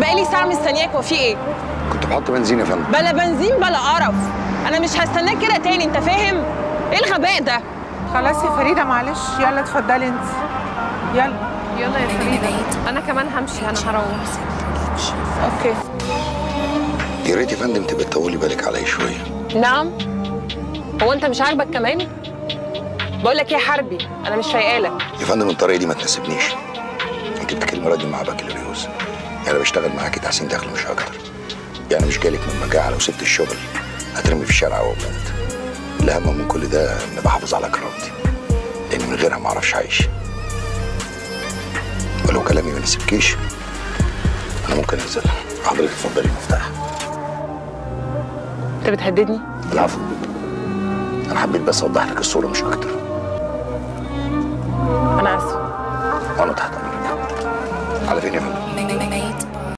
بقالي ساعه مستنياك وفي ايه كنت بحط بنزين يا فندم بلا بنزين بلا قرف انا مش هستناك كده تاني انت فاهم ايه الغباء ده خلاص يا فريده معلش يلا اتفضلي انت يلا يلا يا فريده انا كمان همشي انا هروح اوكي يا ريت يا فندم تبقى تطولي بالك عليا شويه نعم هو انت مش عاجبك كمان بقول لك ايه يا حربي انا مش فايقالك يا فندم الطريقه دي ما تناسبنيش انت بتتكلمي راجل مع بكالوريوس يعني انا بشتغل معاكي تحسين دخل مش اكتر يعني مش جالك من مجاعه لو سبت الشغل هترمي في الشارع وبنت الاهم من كل ده اني بحافظ على كرامتي لان من غيرها ما اعرفش اعيش ولو كلامي ما يناسبكيش انا ممكن انزل حضرتك اتفضلي المفتاح انت بتهددني العفو انا حبيت بس اوضح لك الصوره مش اكتر انا اسف وانا تحت